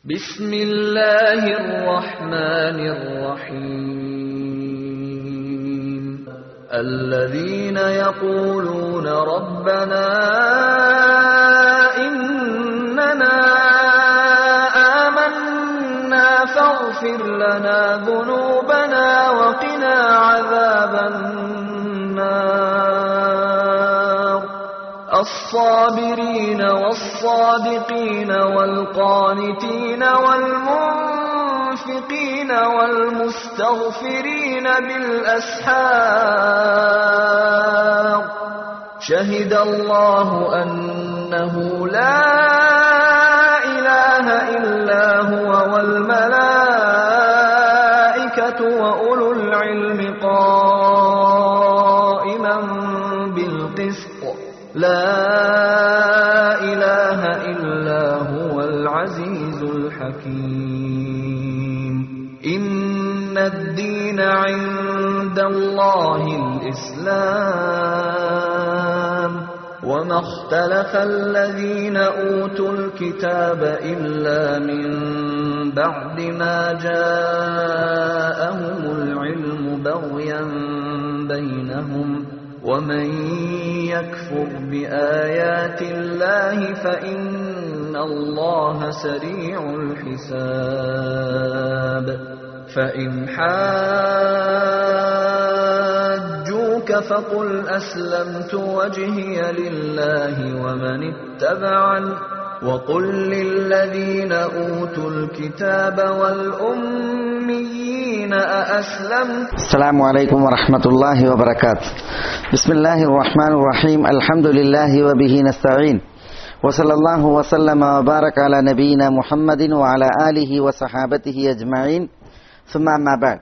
بسم الله الرحمن الرحيم الذين يقولون ربنا إننا آمنا فاغفر لنا ذنوبنا وقنا عذاب النار الصابرين والصادقين والقانتين والمنفقين والمستغفرين بالأسحار شهد الله أنه لا إله إلا هو والملائكة وأولو العلم قائما بالقسط لا إله إلا هو العزيز الحكيم إن الدين عند الله الإسلام وما اختلف الذين أوتوا الكتاب إلا من بعد ما جاءهم العلم بغيا بينهم ومن يكفر بآيات الله فإن الله سريع الحساب فإن حاجوك فقل أسلمت وجهي لله ومن اتبعني وقل للذين أوتوا الكتاب والأميين أأسلمتم السلام عليكم ورحمة الله وبركاته بسم الله الرحمن الرحيم الحمد لله وبه نستعين وصلى الله وسلم وبارك على نبينا محمد وعلى آله وصحابته أجمعين ثم أما بعد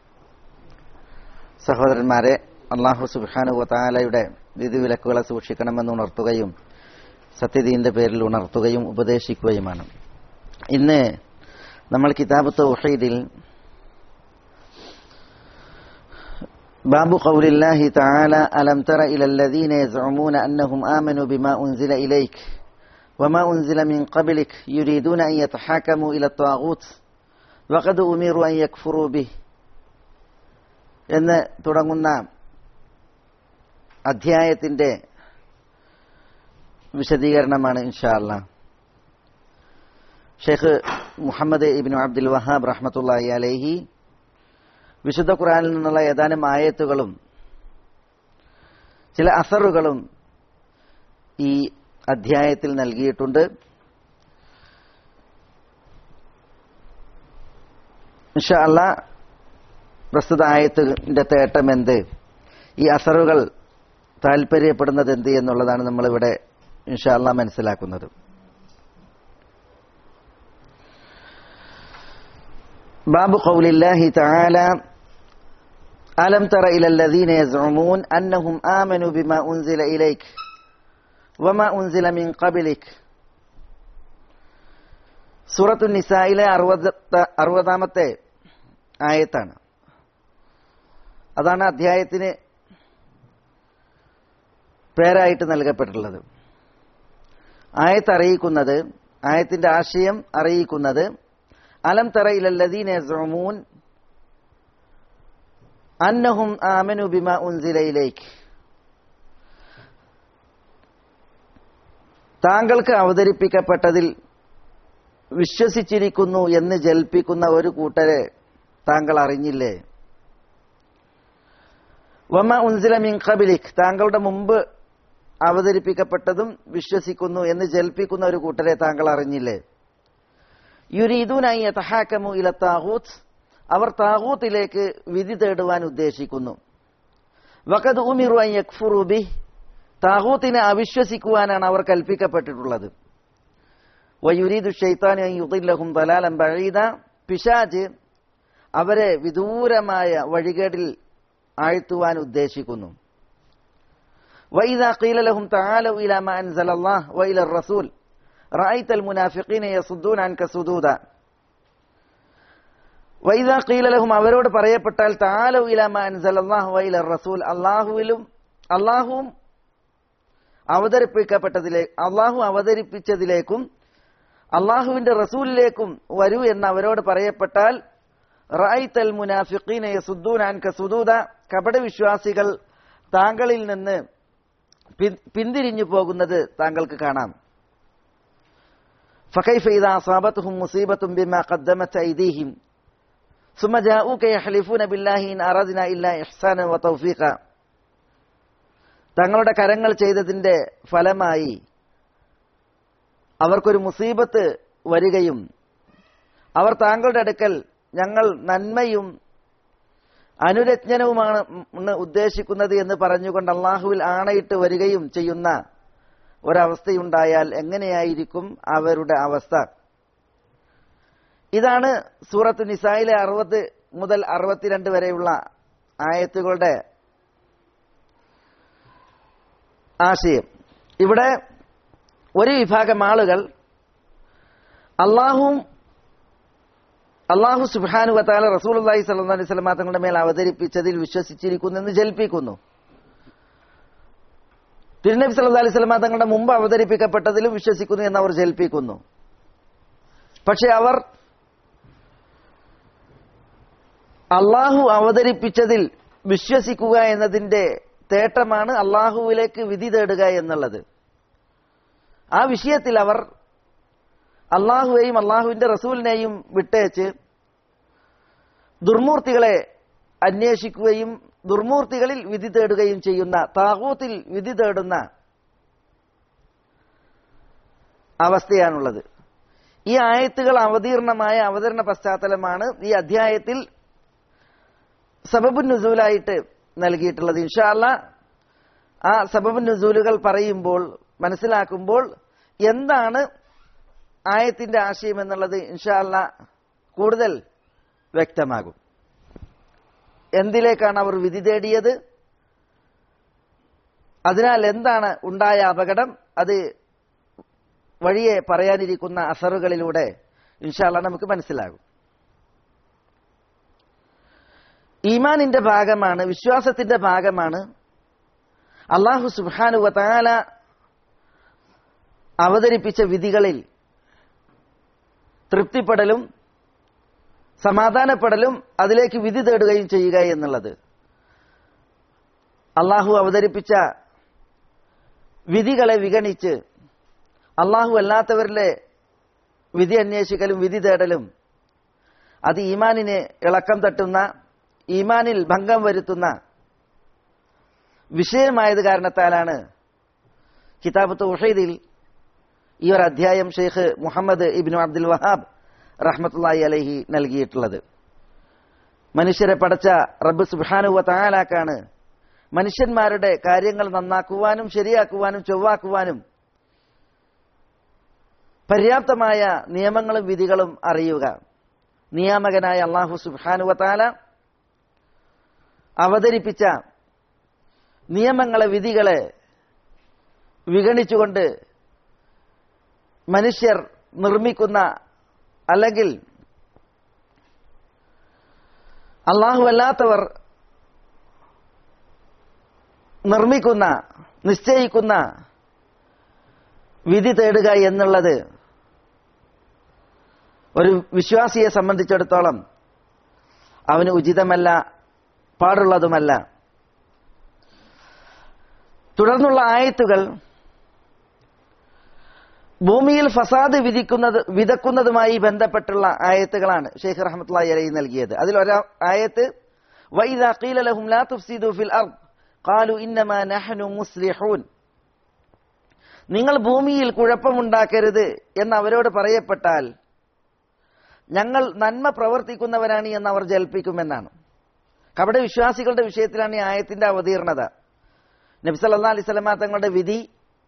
സഹോദരന്മാരെ അള്ളാഹു സുബാനു വതാലയുടെ വിധിവിലക്കുകളെ സൂക്ഷിക്കണമെന്ന് ഉണർത്തുകയും സത്യദീന്റെ പേരിൽ ഉണർത്തുകയും ഉപദേശിക്കുകയുമാണ് ഇന്ന് നമ്മൾ കിതാബ് തൗഹീദിൽ باب قول الله تعالى ألم تر إلى الذين يزعمون أنهم آمنوا بما أنزل إليك وما أنزل من قبلك يريدون أن يتحاكموا إلى الطاغوت وقد أمروا أن يكفروا به എന്ന് തുടങ്ങുന്ന അധ്യായത്തിന്റെ വിശദീകരണമാണ് ഇൻഷാല്ല ഷെയ്ഖ് മുഹമ്മദ് ഇബിൻ അബ്ദുൽ വഹാബ് റഹ്മത്തുള്ളി അലൈഹി വിശുദ്ധ ഖുറാനിൽ നിന്നുള്ള ഏതാനും ആയത്തുകളും ചില അസറുകളും ഈ അധ്യായത്തിൽ നൽകിയിട്ടുണ്ട് ഇൻഷാല്ല പ്രസ്തുത ആയത്തിന്റെ തേട്ടം എന്ത് ഈ അസറുകൾ താല്പര്യപ്പെടുന്നത് എന്ത് എന്നുള്ളതാണ് നമ്മളിവിടെ ഇൻഷാല്ല മനസ്സിലാക്കുന്നത് باب قول الله تعالى ألم تر إلى الذين يزعمون أنهم آمنوا بما أنزل إليك وما أنزل من قبلك സൂറത്തു നിസായിലെ അറുപതാമത്തെ ആയത്താണ് അതാണ് അധ്യായത്തിന് പേരായിട്ട് നൽകപ്പെട്ടിട്ടുള്ളത് ആയത്ത് അറിയിക്കുന്നത് ആയത്തിന്റെ ആശയം അറിയിക്കുന്നത് അലം തറ ഇലല്ലദീന യസ്ഉമൂൻ അന്നഹും ആമനു ബിമാ ഉൻസില ഇലൈക്ക് താങ്കൾക്ക് അവതരിപ്പിക്കപ്പെട്ടതിൽ വിശ്വസിച്ചിരിക്കുന്നു എന്ന് ജൽപ്പിക്കുന്ന ഒരു കൂട്ടരെ താങ്കൾ അറിഞ്ഞില്ലേ വമ ഉൻസില മിൻ ഖബിലിക് താങ്കളുടെ മുമ്പ് അവതരിപ്പിക്കപ്പെട്ടതും വിശ്വസിക്കുന്നു എന്ന് ജൽപ്പിക്കുന്ന ഒരു കൂട്ടരെ താങ്കൾ അറിഞ്ഞില്ലേ യുരീദൂനായി യതഹാക്കമു ഇല താഹൂത്ത് അവർ താഹൂത്തിലേക്ക് വിധി തേടുവാൻ ഉദ്ദേശിക്കുന്നു വഖദ് ഉമിറു അൻ യക്ഫുറു ബി താഹൂത്തിനെ അവിശ്വസിക്കുവാനാണ് അവർ കൽപ്പിക്കപ്പെട്ടിട്ടുള്ളത് വയുരീദു ഷെയ്ത്താൻ യുദില്ലഹും ദലാലം ബഴീദ പിശാജ് അവരെ വിദൂരമായ വഴികേടിൽ ആഴ്ത്തുവാൻ ഉദ്ദേശിക്കുന്നു وإذا قيل لهم تعالوا إلى ما أنزل الله وإلى الرسول رأيت المنافقين يصدون عنك صدودا വൈദ ഖീലലഹും അവരോട് പറയപ്പെട്ടാൽ താലു ഇലാമ അൻസലല്ലാഹു വൈല റസൂൽ അള്ളാഹുവിലും അള്ളാഹുവും അവതരിപ്പിക്കപ്പെട്ടതിലെ അള്ളാഹു അവതരിപ്പിച്ചതിലേക്കും അള്ളാഹുവിന്റെ റസൂലിലേക്കും വരൂ എന്ന് അവരോട് പറയപ്പെട്ടാൽ റായിത്തൽ മുനാഫിഖീന യസുദ്ദൂൻ അൻക സുദൂദ കപടവിശ്വാസികൾ താങ്കളിൽ നിന്ന് പിൻ- പിന്തിരിഞ്ഞു പോകുന്നത് താങ്കൾക്ക് കാണാം فكيف إذا أصابتهم مصيبة بما قدمت أيديهم ثم جاءوك يحلفون بالله إن أردنا إلا إحسانا وتوفيقا തങ്ങളുടെ കരങ്ങൾ ചെയ്തതിന്റെ ഫലമായി അവർക്കൊരു മുസീബത്ത് വരികയും അവർ താങ്കളുടെ അടുക്കൽ ഞങ്ങൾ നന്മയും അനുരജ്ഞനവുമാണ് ആണ് ഉദ്ദേശിക്കുന്നത് എന്ന് പറഞ്ഞുകൊണ്ട് അള്ളാഹുവിൽ ആണയിട്ട് വരികയും ചെയ്യുന്ന ഒരവസ്ഥയുണ്ടായാൽ എങ്ങനെയായിരിക്കും അവരുടെ അവസ്ഥ ഇതാണ് സൂറത്ത് നിസായിലെ അറുപത് മുതൽ അറുപത്തിരണ്ട് വരെയുള്ള ആയത്തുകളുടെ ആശയം ഇവിടെ ഒരു വിഭാഗം ആളുകൾ അള്ളാഹുവും അള്ളാഹു സുബാനു വത്താല റസൂൽ അള്ളാഹി സല്ലാ അലൈഹി സ്വലമാ തങ്ങളുടെ മേൽ അവതരിപ്പിച്ചതിൽ വിശ്വസിച്ചിരിക്കുന്നു എന്ന് ജൽപ്പിക്കുന്നു തിരുനബി സല്ലാ അലൈഹി സ്വലമാ തങ്ങളുടെ മുമ്പ് അവതരിപ്പിക്കപ്പെട്ടതിലും വിശ്വസിക്കുന്നു എന്ന് അവർ ജൽപ്പിക്കുന്നു പക്ഷെ അവർ അള്ളാഹു അവതരിപ്പിച്ചതിൽ വിശ്വസിക്കുക എന്നതിന്റെ തേട്ടമാണ് അള്ളാഹുവിലേക്ക് വിധി തേടുക എന്നുള്ളത് ആ വിഷയത്തിൽ അവർ അള്ളാഹുവേയും അള്ളാഹുവിന്റെ റസൂലിനെയും വിട്ടേച്ച് ദുർമൂർത്തികളെ അന്വേഷിക്കുകയും ദുർമൂർത്തികളിൽ വിധി തേടുകയും ചെയ്യുന്ന താകൂത്തിൽ വിധി തേടുന്ന അവസ്ഥയാണുള്ളത് ഈ ആയത്തുകൾ അവതീർണമായ അവതരണ പശ്ചാത്തലമാണ് ഈ അധ്യായത്തിൽ സബബുൻ നുസൂലായിട്ട് നൽകിയിട്ടുള്ളത് ഇൻഷാല്ല ആ സബബുൻ നുസൂലുകൾ പറയുമ്പോൾ മനസ്സിലാക്കുമ്പോൾ എന്താണ് ആയത്തിന്റെ ആശയം എന്നുള്ളത് ഇൻഷാല്ല കൂടുതൽ വ്യക്തമാകും എന്തിലേക്കാണ് അവർ വിധി തേടിയത് അതിനാൽ എന്താണ് ഉണ്ടായ അപകടം അത് വഴിയെ പറയാനിരിക്കുന്ന അസറുകളിലൂടെ ഇൻഷാല്ല നമുക്ക് മനസ്സിലാകും ഈമാനിന്റെ ഭാഗമാണ് വിശ്വാസത്തിന്റെ ഭാഗമാണ് അള്ളാഹു സുബാനു വതാല അവതരിപ്പിച്ച വിധികളിൽ തൃപ്തിപ്പെടലും സമാധാനപ്പെടലും അതിലേക്ക് വിധി തേടുകയും ചെയ്യുക എന്നുള്ളത് അള്ളാഹു അവതരിപ്പിച്ച വിധികളെ വിഗണിച്ച് അള്ളാഹു അല്ലാത്തവരിലെ വിധി അന്വേഷിക്കലും വിധി തേടലും അത് ഈമാനിന് ഇളക്കം തട്ടുന്ന ഈമാനിൽ ഭംഗം വരുത്തുന്ന വിഷയമായത് കാരണത്താലാണ് കിതാബ് തൗഹീദിൽ ഈ ഒരു അധ്യായം ഷെയ്ഖ് മുഹമ്മദ് ഇബ്നു അബ്ദുൽ വഹാബ് റഹ്മത്തുള്ളാഹി അലൈഹി നൽകിയിട്ടുള്ളത് മനുഷ്യരെ പടച്ച റബ്ബ് സുബ്ഹാനുവ തആലാക്കാണ് മനുഷ്യന്മാരുടെ കാര്യങ്ങൾ നന്നാക്കുവാനും ശരിയാക്കുവാനും ചൊവ്വാക്കുവാനും പര്യാപ്തമായ നിയമങ്ങളും വിധികളും അറിയുക നിയാമകനായ അള്ളാഹു സുബ്ഹാനുവ തആല അവതരിപ്പിച്ച നിയമങ്ങളെ വിധികളെ വിഗണിച്ചുകൊണ്ട് മനുഷ്യർ നിർമ്മിക്കുന്ന അല്ലെങ്കിൽ അള്ളാഹു അല്ലാത്തവർ നിർമ്മിക്കുന്ന നിശ്ചയിക്കുന്ന വിധി തേടുക എന്നുള്ളത് ഒരു വിശ്വാസിയെ സംബന്ധിച്ചിടത്തോളം അവന് ഉചിതമല്ല പാടുള്ളതുമല്ല തുടർന്നുള്ള ആയത്തുകൾ ഭൂമിയിൽ ഫസാദ് വിധിക്കുന്നത് വിതക്കുന്നതുമായി ബന്ധപ്പെട്ടുള്ള ആയത്തുകളാണ് ഷെയ്ഖ് റഹ്മത്തുള്ളാഹി അലൈഹി നൽകിയത് അതിൽ ഒരാ ആയത്ത് വൈദാ ഖീല ലഹും ലാ തുഫ്സിദു ഫിൽ അർദ് ഖാലു ഇന്നമാ നഹ്നു മുസ്ലിഹൂൻ നിങ്ങൾ ഭൂമിയിൽ കുഴപ്പമുണ്ടാക്കരുത് എന്ന് അവരോട് പറയപ്പെട്ടാൽ ഞങ്ങൾ നന്മ പ്രവർത്തിക്കുന്നവരാണ് എന്ന് അവർ ജൽപ്പിക്കുമെന്നാണ് കപട വിശ്വാസികളുടെ വിഷയത്തിലാണ് ഈ ആയത്തിന്റെ അവതീർണത നബി സല്ലല്ലാഹു അലൈഹി വസല്ലമ തങ്ങളുടെ വിധി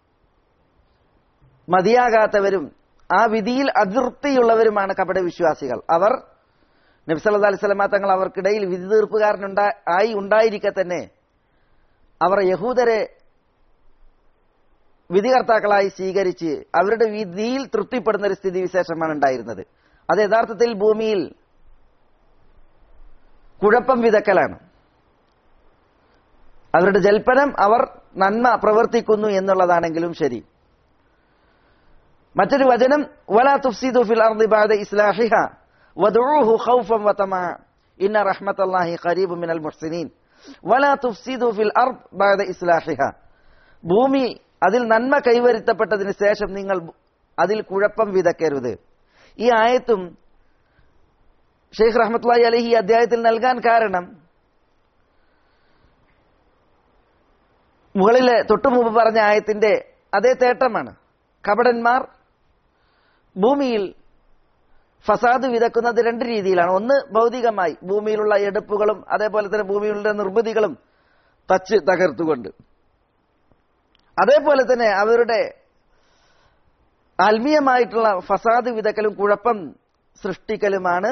മതിയാകാത്തവരും ആ വിധിയിൽ അതൃപ്തിയുള്ളവരുമാണ് കപട വിശ്വാസികൾ അവർ നബി സല്ലല്ലാഹു അലൈഹി വസല്ലമ തങ്ങൾ അവർക്കിടയിൽ വിധി തീർപ്പുകാരനുണ്ടാ ആയി ഉണ്ടായിരിക്കെ തന്നെ അവർ യഹൂദരെ വിധികർത്താക്കളായി സ്വീകരിച്ച് അവരുടെ വിധിയിൽ തൃപ്തിപ്പെടുന്ന ഒരു സ്ഥിതി വിശേഷമാണ് ഉണ്ടായിരുന്നത് അത് യഥാർത്ഥത്തിൽ ഭൂമിയിൽ കുഴപ്പം വിതക്കലാണ് അവരുടെ ജൽപ്പനം അവർ നന്മ പ്രവർത്തിക്കുന്നു എന്നുള്ളതാണെങ്കിലും ശരി മറ്റൊരു വചനം വലാ തുഫ്സിദു ഫിൽ അർദി ബഅദ ഇസ്ലാഹിഹ വദഊഹു ഖൗഫൻ വതമഅ ഇന്ന റഹ്മത്തല്ലാഹി ഖരീബു മിനൽ മുഹ്സിനീൻ വലാ തുഫ്സിദു ഫിൽ അർദ് ബഅദ ഇസ്ലാഹിഹ ഭൂമി അതിൽ നന്മ കൈവരുത്തപ്പെട്ടതിന് ശേഷം നിങ്ങൾ അതിൽ കുഴപ്പം വിതക്കരുത് ഈ ആയത്തും ഷെയ്ഖ് റഹ്മത്തുള്ളാഹി അലഹി അധ്യായത്തിൽ നൽകാൻ കാരണം മുകളിലെ തൊട്ടുമുമ്പ് പറഞ്ഞ ആയത്തിന്റെ അതേ തേട്ടമാണ് കപടന്മാർ ഭൂമിയിൽ ഫസാദ് വിതക്കുന്നത് രണ്ട് രീതിയിലാണ് ഒന്ന് ഭൗതികമായി ഭൂമിയിലുള്ള എടുപ്പുകളും അതേപോലെ തന്നെ ഭൂമിയിലുള്ള നിർമ്മിതികളും തച്ച് തകർത്തുകൊണ്ട് അതേപോലെ തന്നെ അവരുടെ ആത്മീയമായിട്ടുള്ള ഫസാദ് വിതക്കലും കുഴപ്പം സൃഷ്ടിക്കലുമാണ്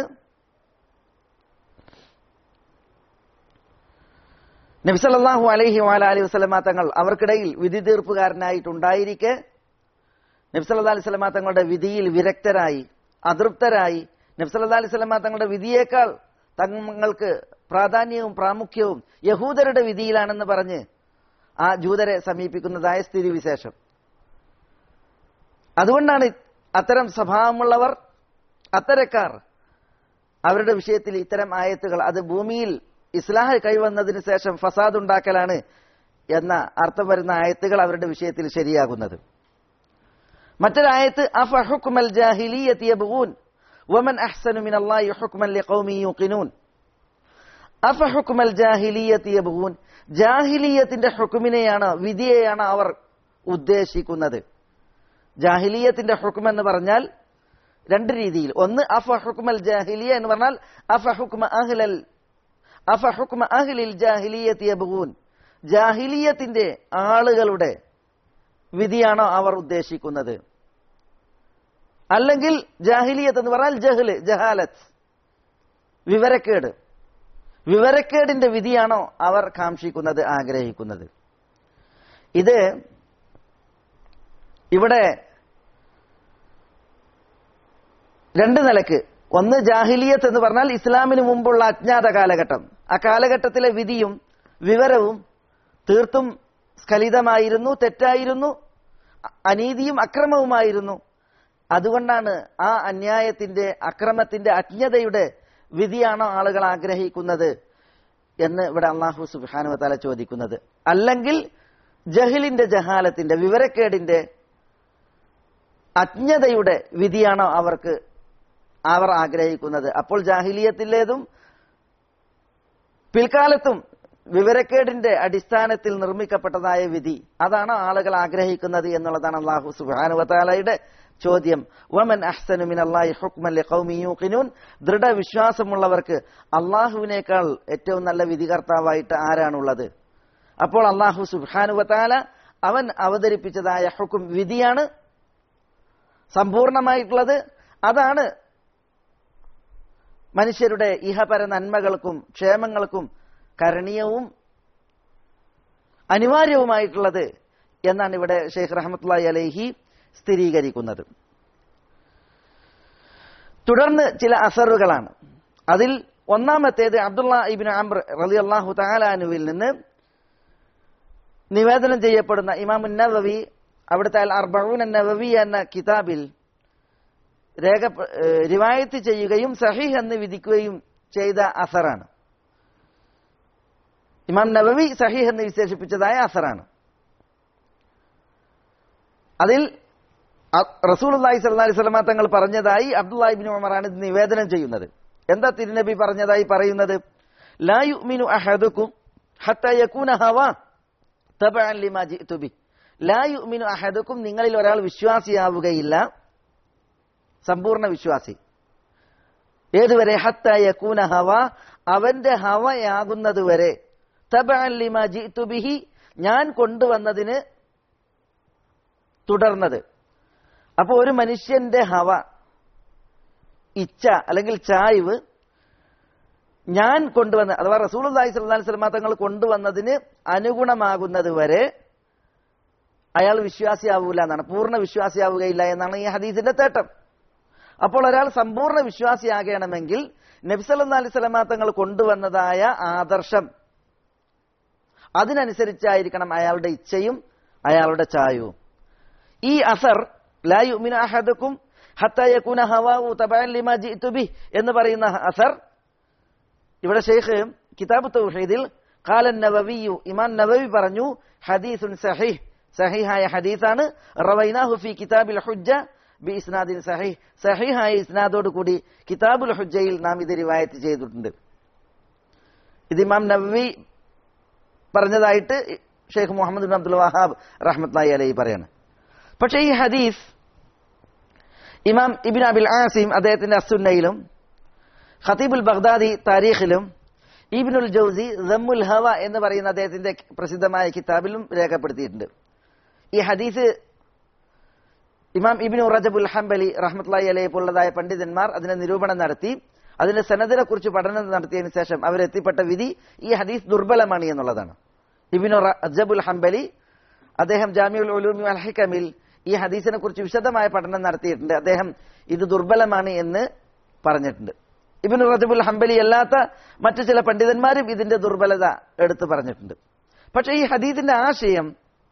നബിസല്ലാഹു അലൈഹി വാല അലൈഹി വസ്ലമ തങ്ങൾ അവർക്കിടയിൽ വിധി തീർപ്പുകാരനായിട്ടുണ്ടായിരിക്കെ നബ്സല്ലാ അലൈഹി സ്വലമ തങ്ങളുടെ വിധിയിൽ വിരക്തരായി അതൃപ്തരായി നബ്സല്ലാ അലൈഹി സ്വലമ തങ്ങളുടെ വിധിയേക്കാൾ തങ്ങൾക്ക് പ്രാധാന്യവും പ്രാമുഖ്യവും യഹൂദരുടെ വിധിയിലാണെന്ന് പറഞ്ഞ് ആ ജൂതരെ സമീപിക്കുന്നതായ സ്ഥിതിവിശേഷം അതുകൊണ്ടാണ് അത്തരം സ്വഭാവമുള്ളവർ അത്തരക്കാർ അവരുടെ വിഷയത്തിൽ ഇത്തരം ആയത്തുകൾ അത് ഭൂമിയിൽ ഇസ്ലാഹ് കൈവന്നതിന് ശേഷം ഫസാദ് ഉണ്ടാക്കലാണ് എന്ന അർത്ഥം വരുന്ന ആയത്തുകൾ അവരുടെ വിഷയത്തിൽ ശരിയാകുന്നത് മറ്റൊരായത്ത് അഫഹുക്മൽ ജാഹിലിയത്തി യബ്ഗൂൻ വമൻ അഹ്സനു മിനല്ലാഹി ഹുക്മൻ ലിഖൗമി യൂഖിനൂൻ അഫഹുക്മൽ ജാഹിലിയത്തി യബ്ഗൂൻ ജാഹിലിയത്തിന്റെ ഹുക്കുമിനെയാണ് വിധിയെയാണ് അവർ ഉദ്ദേശിക്കുന്നത് ജാഹിലിയത്തിന്റെ ഹുക്കം എന്ന് പറഞ്ഞാൽ രണ്ട് രീതിയിൽ ഒന്ന് അഫ ഹുക്മൽ ജാഹിലിയ എന്ന് പറഞ്ഞാൽ അഫ ഹുക്മ അഹ്ലൽ അഫ ഹുക്മ അഹ്ലിൽ ജാഹിലിയത്തി യബ്ഗൂൻ ജാഹിലിയത്തിന്റെ ആളുകളുടെ വിധിയാണോ അവർ ഉദ്ദേശിക്കുന്നത് അല്ലെങ്കിൽ ജാഹിലിയത്ത് എന്ന് പറഞ്ഞാൽ ജഹ്ല് ജഹാലത്ത് വിവരക്കേട് വിവരക്കേടിന്റെ വിധിയാണോ അവർ കാക്ഷിക്കുന്നത് ആഗ്രഹിക്കുന്നത് ഇത് ഇവിടെ രണ്ട് നിലക്ക് ഒന്ന് ജാഹിലിയത്ത് എന്ന് പറഞ്ഞാൽ ഇസ്ലാമിന് മുമ്പുള്ള അജ്ഞാത കാലഘട്ടം ആ കാലഘട്ടത്തിലെ വിധിയും വിവരവും തീർത്തും സ്ഖലിതമായിരുന്നു തെറ്റായിരുന്നു അനീതിയും അക്രമവുമായിരുന്നു അതുകൊണ്ടാണ് ആ അന്യായത്തിന്റെ അക്രമത്തിന്റെ അജ്ഞതയുടെ വിധിയാണോ ആളുകൾ ആഗ്രഹിക്കുന്നത് എന്ന് ഇവിടെ അള്ളാഹു സുബാനു തല ചോദിക്കുന്നത് അല്ലെങ്കിൽ ജഹിലിന്റെ ജഹാലത്തിന്റെ വിവരക്കേടിന്റെ അജ്ഞതയുടെ വിധിയാണോ അവർക്ക് അവർ ആഗ്രഹിക്കുന്നത് അപ്പോൾ ജാഹിലിയത്തിലേതും പിൽക്കാലത്തും വിവരക്കേടിന്റെ അടിസ്ഥാനത്തിൽ നിർമ്മിക്കപ്പെട്ടതായ വിധി അതാണ് ആളുകൾ ആഗ്രഹിക്കുന്നത് എന്നുള്ളതാണ് അള്ളാഹു സുബാനുവത്താലയുടെ ചോദ്യം വമൻ അഹ്സനു മിൻ അല്ലാഹി ഹുക്മൻ ലിഖൗമി യൂഖിനൂൻ ദൃഢവിശ്വാസമുള്ളവർക്ക് അള്ളാഹുവിനേക്കാൾ ഏറ്റവും നല്ല വിധികർത്താവായിട്ട് ആരാണുള്ളത് അപ്പോൾ അള്ളാഹു സുബാനുവത്താല അവൻ അവതരിപ്പിച്ചതായ ഹുക്കും വിധിയാണ് സമ്പൂർണമായിട്ടുള്ളത് അതാണ് മനുഷ്യരുടെ ഇഹപര നന്മകൾക്കും ക്ഷേമങ്ങൾക്കും കരണീയവും അനിവാര്യവുമായിട്ടുള്ളത് എന്നാണ് ഇവിടെ ഷെയ്ഖ് റഹമത്തുള്ളി അലൈഹി സ്ഥിരീകരിക്കുന്നത് തുടർന്ന് ചില അസറുകളാണ് അതിൽ ഒന്നാമത്തേത് അബ്ദുള്ള ഇബിൻ അംർ റലി അള്ളാഹു താലാനുവിൽ നിന്ന് നിവേദനം ചെയ്യപ്പെടുന്ന ഇമാം നവവി അവിടുത്തെ അൽ അർബഊൻ നവവി എന്ന കിതാബിൽ രേഖ റിവായത്ത് ചെയ്യുകയും സഹീഹ് എന്ന് വിധിക്കുകയും ചെയ്ത അസറാണ് ഇമാം നവവി സഹീഹ് എന്ന് വിശേഷിപ്പിച്ചതായ അസറാണ് അതിൽ റസൂൽ അള്ളാഹി സ്വല്ലാ സ്വലമ തങ്ങൾ പറഞ്ഞതായി അബ്ദുല്ലാഹിബിൻ ഉമറാണ് ഇത് നിവേദനം ചെയ്യുന്നത് എന്താ തിരുനബി പറഞ്ഞതായി പറയുന്നത് ലാ യുഅ്മിനു അഹദുക്കും ഹത്ത യകൂന ഹവ തബഅൻ ലിമാ ജിഅ്തു ബി ലാ യുഅ്മിനു അഹദുക്കും നിങ്ങളിൽ ഒരാൾ വിശ്വാസിയാവുകയില്ല സമ്പൂർണ്ണ വിശ്വാസി ഏതുവരെ ഹത്ത യകൂന ഹവ അവന്റെ ഹവയാകുന്നതുവരെ തബഅൻ ലിമാ ജിഅ്തു ബിഹി ഞാൻ കൊണ്ടുവന്നതിന് തുടർന്നത് അപ്പോൾ ഒരു മനുഷ്യന്റെ ഹവ ഇച്ഛ അല്ലെങ്കിൽ ചായ്വ് ഞാൻ കൊണ്ടുവന്ന അഥവാ റസൂൽ അള്ളാഹി സ്വല്ലാ സ്വലമ തങ്ങൾ കൊണ്ടുവന്നതിന് അനുഗുണമാകുന്നത് വരെ അയാൾ വിശ്വാസിയാവൂല എന്നാണ് പൂർണ്ണ വിശ്വാസിയാവുകയില്ല എന്നാണ് ഈ ഹദീസിന്റെ തേട്ടം അപ്പോൾ ഒരാൾ സമ്പൂർണ്ണ വിശ്വാസിയാകണമെങ്കിൽ നബ്സല്ലാ അലൈഹി സ്വലമ തങ്ങൾ കൊണ്ടുവന്നതായ ആദർശം അതിനനുസരിച്ചായിരിക്കണം അയാളുടെ ഇച്ഛയും അയാളുടെ ചായവും ഈ അസർ ലാ യുമിനു അഹദുക്കും ഹത്താ യകൂന ഹവാഉ തബഅൻ ലിമാ ജിഇതു ബിഹ് എന്ന് പറയുന്ന അസർ ഇവിടെ ഷെയ്ഖ് കിതാബ് തൗഹീദിൽ ഖാല നവവിയു ഇമാം നവവി പറഞ്ഞു ഹദീസുൻ സഹീഹ് സഹീഹായ ഹദീസാണ് റവൈനാഹു ഫി കിതാബിൽ ഹുജ്ജ ബി ഇസ്നാദിൻ സഹീഹ് സഹീഹായ ഇസ്നാദോട് കൂടി കിതാബുൽ ഹുജ്ജയിൽ നാം ഇത് റിവായത്ത് ചെയ്തിട്ടുണ്ട് ഇത് ഇമാം നവവി പറഞ്ഞതായിട്ട് ഷെയ്ഖ് മുഹമ്മദ് ബിൻ അബ്ദുൽ വഹാബ് റഹ്മത്ലായി അലൈഹി പറയാണ് പക്ഷേ ഈ ഹദീസ് ഇമാം ഇബിൻ അബിൽ ആസിം അദ്ദേഹത്തിന്റെ അസുന്നയിലും ഖതീബുൽ ബഗ്ദാദി താരീഖിലും ഈബിനുൽ ജൗസി ദമ്മുൽ ഹവ എന്ന് പറയുന്ന അദ്ദേഹത്തിന്റെ പ്രസിദ്ധമായ കിതാബിലും രേഖപ്പെടുത്തിയിട്ടുണ്ട് ഈ ഹദീസ് ഇമാം ഇബിനു റജബുൽ ഹംബലി റഹ്മത്ലായി അലയെ പോലുള്ളതായ പണ്ഡിതന്മാർ അതിനെ നിരൂപണം നടത്തി അതിന്റെ സനദിനെ കുറിച്ച് പഠനം നടത്തിയതിനു ശേഷം അവരെത്തിപ്പെട്ട വിധി ഈ ഹദീസ് ദുർബലമാണ് എന്നുള്ളതാണ് ഇബിനു റജബുൽ ഹംബലി അദ്ദേഹം ജാമിഉൽ ഉലൂമി അൽ ഹിക്കമിൽ ഈ ഹദീസിനെ കുറിച്ച് വിശദമായ പഠനം നടത്തിയിട്ടുണ്ട് അദ്ദേഹം ഇത് ദുർബലമാണ് എന്ന് പറഞ്ഞിട്ടുണ്ട് ഇബിനു റജബുൽ ഹംബലി അല്ലാത്ത മറ്റു ചില പണ്ഡിതന്മാരും ഇതിന്റെ ദുർബലത എടുത്തു പറഞ്ഞിട്ടുണ്ട് പക്ഷെ ഈ ഹദീസിന്റെ ആശയം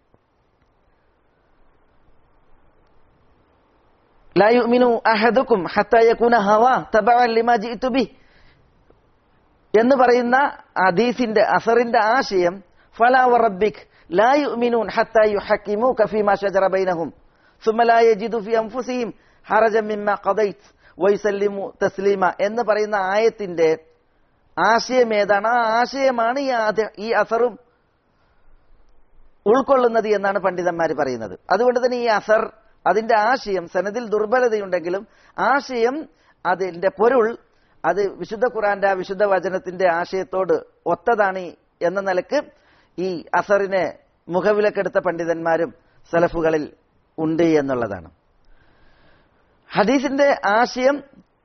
لا يؤمن أحدكم حتى يكون هواه تبعا لما جئت به എന്ന് പറയുന്ന ഹദീസിന്റെ അസറിന്റെ ആശയം ഫലാ വറബ്ബിക് ലാ യുഅ്മിനൂൻ ഹത്താ യുഹക്കിമൂക ഫീമാ ശജറ ബൈനഹും ثم لا يجدوا في أنفسهم حرجا مما قضيت ويسلموا تسليما എന്ന് പറയുന്ന ആയത്തിന്റെ ആശയം ഏതാണ് ആ ആശയമാണ് ഈ ആദ്യ- ഈ അസറും ഉൾക്കൊള്ളുന്നത് എന്നാണ് പണ്ഡിതന്മാർ പറയുന്നത് അതുകൊണ്ട് തന്നെ ഈ അസർ അതിന്റെ ആശയം സനദിൽ ദുർബലതയുണ്ടെങ്കിലും ആശയം അതിന്റെ പൊരുൾ അത് വിശുദ്ധ ഖുറാന്റെ ആ വിശുദ്ധ വചനത്തിന്റെ ആശയത്തോട് ഒത്തതാണ് എന്ന നിലക്ക് ഈ അസറിനെ മുഖവിലക്കെടുത്ത പണ്ഡിതന്മാരും സലഫുകളിൽ ഉണ്ട് എന്നുള്ളതാണ് ഹദീസിന്റെ ആശയം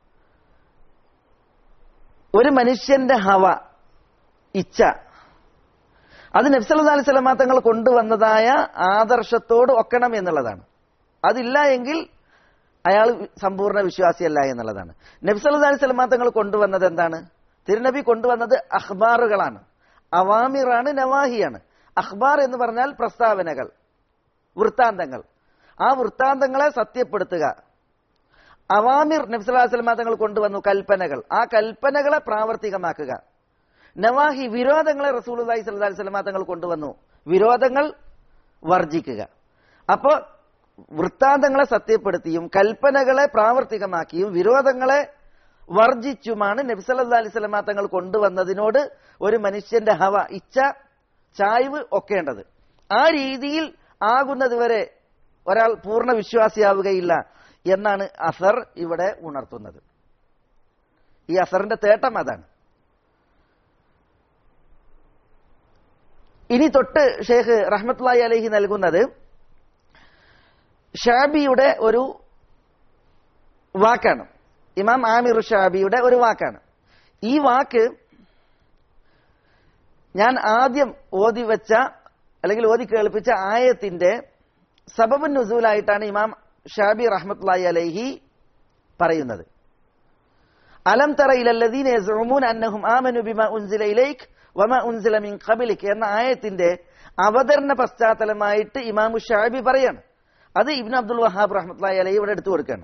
ഒരു മനുഷ്യന്റെ ഹവ ഇച്ഛ അത് നബ്സല്ലാ അലൈഹി സ്വലമാ തങ്ങൾ കൊണ്ടുവന്നതായ ആദർശത്തോട് ഒക്കണം എന്നുള്ളതാണ് അതില്ല എങ്കിൽ അയാൾ സമ്പൂർണ്ണ വിശ്വാസിയല്ല എന്നുള്ളതാണ് നബ്സല്ലാ അലൈഹി സ്വലമാ തങ്ങൾ കൊണ്ടുവന്നത് എന്താണ് തിരുനബി കൊണ്ടുവന്നത് അഖ്ബാറുകളാണ് അവാമിറാണ് നവാഹിയാണ് അഖ്ബാർ എന്ന് പറഞ്ഞാൽ പ്രസ്താവനകൾ വൃത്താന്തങ്ങൾ ആ വൃത്താന്തങ്ങളെ സത്യപ്പെടുത്തുക അവാമിർ നബ്സല്ലാ സ്വലമാ തങ്ങൾ കൊണ്ടുവന്നു കൽപ്പനകൾ ആ കൽപ്പനകളെ പ്രാവർത്തികമാക്കുക നവാഹി വിരോധങ്ങളെ റസൂലുല്ലാഹി സ്വല്ലല്ലാഹി അലൈഹി വസല്ലമ തങ്ങൾ കൊണ്ടുവന്നു വിരോധങ്ങൾ വർജിക്കുക അപ്പോൾ വൃത്താന്തങ്ങളെ സത്യപ്പെടുത്തിയും കൽപ്പനകളെ പ്രാവർത്തികമാക്കിയും വിരോധങ്ങളെ വർജിച്ചുമാണ് നബി സല്ലല്ലാഹി അലൈഹി വസല്ലമ തങ്ങൾ കൊണ്ടുവന്നതിനോട് ഒരു മനുഷ്യന്റെ ഹവ ഇച്ഛ ചായ്വ് ഒക്കേണ്ടത് ആ രീതിയിൽ ആകുന്നതുവരെ ഒരാൾ പൂർണ്ണ വിശ്വാസിയാവുകയില്ല എന്നാണ് അസർ ഇവിടെ ഉണർത്തുന്നത് ഈ അസറിന്റെ തേട്ടം അതാണ് ഇനി തൊട്ട് ഷേഖ് റഹ്മത്തുള്ളാഹി അലഹി നൽകുന്നത് ഷാബിയുടെ ഒരു വാക്കാണ് ഇമാം ആമിർ ഷാബിയുടെ ഒരു വാക്കാണ് ഈ വാക്ക് ഞാൻ ആദ്യം ഓതി വെച്ച അല്ലെങ്കിൽ ഓതി കേൾപ്പിച്ച ആയത്തിന്റെ സബബുൻ നുസൂലായിട്ടാണ് ഇമാം ഷാബി റഹ്മത്തുള്ളാഹി അലൈഹി പറയുന്നത് അലം തറ ഇലല്ലദീന യസ്ഉമൂന അന്നഹും ആമനു ബിമാ ഉൻസില ഇലൈക് വമ ഉൻസില മിൻ ഖബലിക് എന്ന ആയത്തിന്റെ അവതരണ പശ്ചാത്തലമായിട്ട് ഇമാമു ഷാബി പറയാണ് അത് ഇബ്നു അബ്ദുൽ വഹാബ് റഹ്മത്തുള്ളാഹി അലൈഹി ഇവിടെ എടുത്തു കൊടുക്കുകയാണ്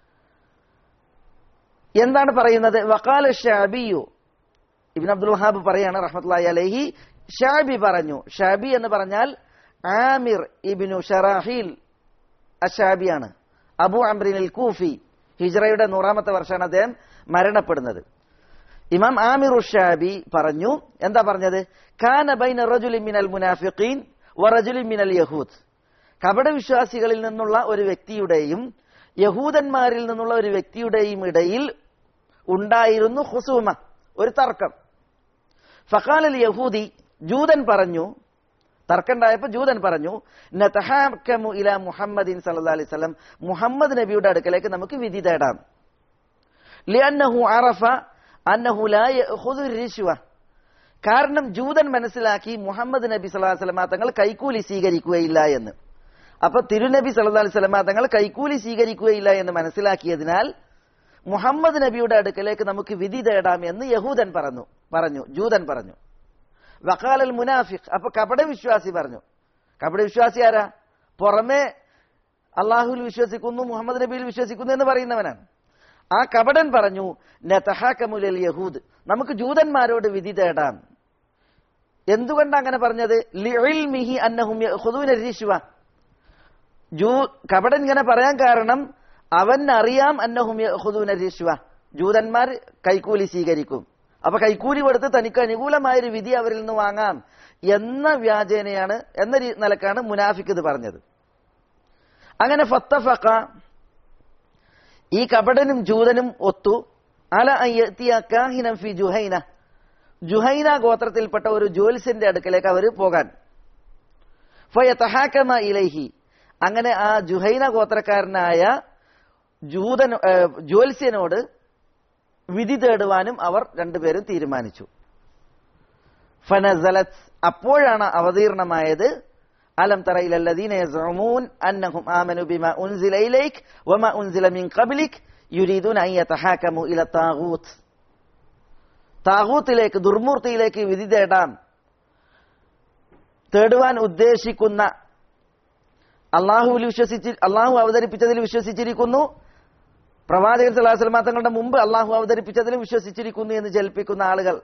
എന്താണ് പറയുന്നത് വഖാല ഷാബിയു ഇബ്നു അബ്ദുൽ വഹാബ് പറയാണ് റഹ്മത്തുള്ളാഹി അലൈഹി ഷാബി പറഞ്ഞു ഷാബി എന്ന് പറഞ്ഞാൽ ആമിർ ഇബ്നു ഷറാഹീൽ അഷാബിയാണ് അബു അംറിൻ അൽ കൂഫി ഹിജ്റയുടെ നൂറാമത്തെ വർഷമാണ് അദ്ദേഹം മരണപ്പെടുന്നത് ഇമാം ആമിർ ഷാബി പറഞ്ഞു എന്താ പറഞ്ഞത് കാന ബൈന റജുലി മിനൽ മുനാഫിഖീൻ വറജുലി മിനൽ യഹൂദ് കപടവിശ്വാസികളിൽ നിന്നുള്ള ഒരു വ്യക്തിയുടെയും യഹൂദന്മാരിൽ നിന്നുള്ള ഒരു വ്യക്തിയുടെയും ഇടയിൽ ഉണ്ടായിരുന്നു ഹുസൂമ ഒരു തർക്കം ഫഖാലൽ യഹൂദി ജൂതൻ പറഞ്ഞു തർക്കമുണ്ടായപ്പോൾ ജൂതൻ പറഞ്ഞു നതഹാക്കമു ഇല മുഹമ്മദിൻ സല്ലല്ലാഹു അലൈഹി വസല്ലം മുഹമ്മദ് നബിയുടെ അടുക്കലേക്ക് നമുക്ക് വിധി തേടാം ലിഅന്നഹു അറഫ അന്നഹു ലാ യഖുദു റിശ്വ കാരണം ജൂതൻ മനസ്സിലാക്കി മുഹമ്മദ് നബി സല്ലല്ലാഹു അലൈഹി വസല്ലം തങ്ങൾ കൈക്കൂലി സ്വീകരിക്കുകയില്ല എന്ന് അപ്പൊ തിരുനബി സല്ലല്ലാഹു അലൈഹി വസല്ലം തങ്ങൾ കൈക്കൂലി സ്വീകരിക്കുകയില്ല എന്ന് മനസ്സിലാക്കിയതിനാൽ മുഹമ്മദ് നബിയുടെ അടുക്കലേക്ക് നമുക്ക് വിധി തേടാം എന്ന് യഹൂദൻ പറഞ്ഞു പറഞ്ഞു ജൂതൻ പറഞ്ഞു വക്കാലൽ മുനാഫിഖ് അപ്പൊ കപട വിശ്വാസി പറഞ്ഞു കപട വിശ്വാസി ആരാ പുറമെ അള്ളാഹുവിൽ വിശ്വസിക്കുന്നു മുഹമ്മദ് നബിയിൽ വിശ്വസിക്കുന്നു എന്ന് പറയുന്നവനാണ് ആ കപടൻ പറഞ്ഞു നതഹാക്കമുലൽ യഹൂദ് നമുക്ക് ജൂതന്മാരോട് വിധി തേടാം എന്തുകൊണ്ട് അങ്ങനെ പറഞ്ഞത് ലിഇൽമിഹി അന്നഹും യഖുദൂന റിശ്വ ജൂ കപടൻ ഇങ്ങനെ പറയാൻ കാരണം അവൻ അറിയാം അന്നഹും യഖുദൂന റിശ്വ ജൂതന്മാർ കൈക്കൂലി സ്വീകരിക്കും അപ്പൊ കൈക്കൂലി കൊടുത്ത് തനിക്ക് അനുകൂലമായ ഒരു വിധി അവരിൽ നിന്ന് വാങ്ങാം എന്ന വ്യാജേനയാണ് എന്ന രീ- നിലക്കാണ് മുനാഫിക് ഇത് പറഞ്ഞത് അങ്ങനെ ഫത്തഫക്ക ഈ കപടനും ജൂതനും ഒത്തു അല അയ്യത്തിയ കാഹിനം ഫി ജുഹൈന ജുഹൈന ഗോത്രത്തിൽപ്പെട്ട ഒരു ജ്യോത്സ്യന്റെ അടുക്കലേക്ക് അവർ പോകാൻ ഫയതഹാക്കമ ഇലൈഹി അങ്ങനെ ആ ജുഹൈന ഗോത്രക്കാരനായ ജൂതൻ ഏഹ്, ജ്യോത്സ്യനോട് വിധി തേടുവാനും അവർ രണ്ടുപേരും തീരുമാനിച്ചു ഫനസലത്ത് അപ്പോഴാണ് അവതീർണമായത് അലം തറ ഇലല്ലദീന യസ്ഉമൂൻ അന്നഹും ആമനു ബിമാ ഉൻസില ഇലൈക് വമാ ഉൻസില മിൻ ഖബ്ലിക് യുരീദൂന അൻ യതഹാകമു ഇല താഗൂത്ത് താഗൂത്തിലേക്ക് ദുർമൂർത്തിയിലേക്ക് വിധി തേടാം തേടുവാൻ ഉദ്ദേശിക്കുന്ന അള്ളാഹുവിൽ വിശ്വസിച്ച് അള്ളാഹു അവതരിപ്പിച്ചതിൽ വിശ്വസിച്ചിരിക്കുന്നു പ്രവാചകൻ സല്ലല്ലാഹു അലൈഹി വസല്ലം തങ്ങളുടെ മുമ്പ് അള്ളാഹു അവതരിപ്പിച്ചതിലും വിശ്വസിച്ചിരിക്കുന്നു എന്ന് ജൽപ്പിക്കുന്ന ആളുകൾ